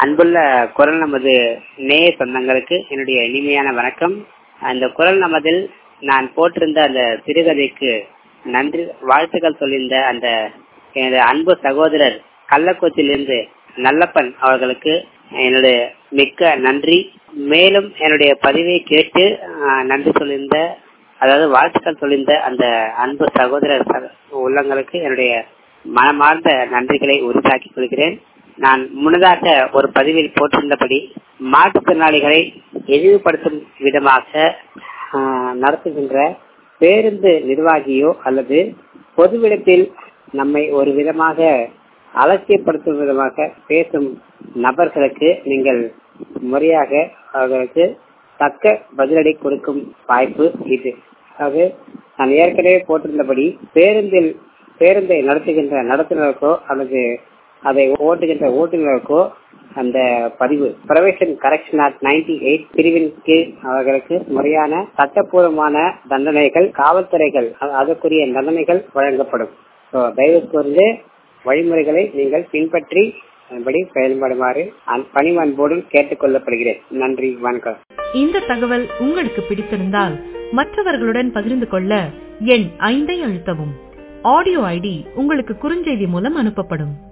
அன்புள்ள குரல் நமது நேய சொந்தங்களுக்கு என்னுடைய இனிமையான வணக்கம் அந்த குரல் நமதில் நான் போட்டிருந்த அந்த சிறுகதைக்கு நன்றி வாழ்த்துக்கள் சொல்லியிருந்த அந்த எனது அன்பு சகோதரர் கள்ளக்குச்சியிலிருந்து நல்லப்பன் அவர்களுக்கு என்னுடைய மிக்க நன்றி மேலும் என்னுடைய பதிவை கேட்டு ஆஹ், நன்றி சொல்லியிருந்த அதாவது வாழ்த்துக்கள் சொல்லியிருந்த அந்த அன்பு சகோதரர் சக- உள்ளங்களுக்கு என்னுடைய மனமார்ந்த நன்றிகளை உரித்தாக்கிக் கொள்கிறேன் நான் முன்னதாக ஒரு பதிவில் போட்டிருந்தபடி மாற்றுத்திறனாளிகளை இழிவுபடுத்தும் விதமாக ஆஹ், நடத்துகின்ற பேருந்து நிர்வாகியோ அல்லது பொதுவிடத்தில் நம்மை ஒரு விதமாக அலட்சியப்படுத்தும் விதமாக பேசும் நபர்களுக்கு நீங்கள் முறையாக அவர்களுக்கு தக்க பதிலடி கொடுக்கும் வாய்ப்பு இது அதாவது நான் ஏற்கனவே போட்டிருந்தபடி பேருந்தில் பேருந்தை நடத்துகின்ற நடத்துனருக்கோ அல்லது அதை ஓட்டுகின்ற ஓட்டுநருக்கோ அந்த பதிவு prevention correction act ninety eight பிரிவின் கீழ் அவர்களுக்கு முறையான சட்டப்பூர்வமான தண்டனைகள் காவல்துறைகள் அ- அதற்குரிய தண்டனைகள் வழங்கப்படும் So, தயவு கூர்ந்து வழிமுறைகளை நீங்கள் பின்பற்றி அதன்படி செயல்படுமாறு அன்- பணிவன்போடு கேட்டுக் கொள்ளப்படுகிறேன் நன்றி வணக்கம் இந்த தகவல் உங்களுக்கு பிடித்திருந்தால் மற்றவர்களுடன் பகிர்ந்து கொள்ள எண் ஐந்தை அழுத்தவும் ஆடியோ ஐடி உங்களுக்கு குறுஞ்செய்தி மூலம் அனுப்பப்படும்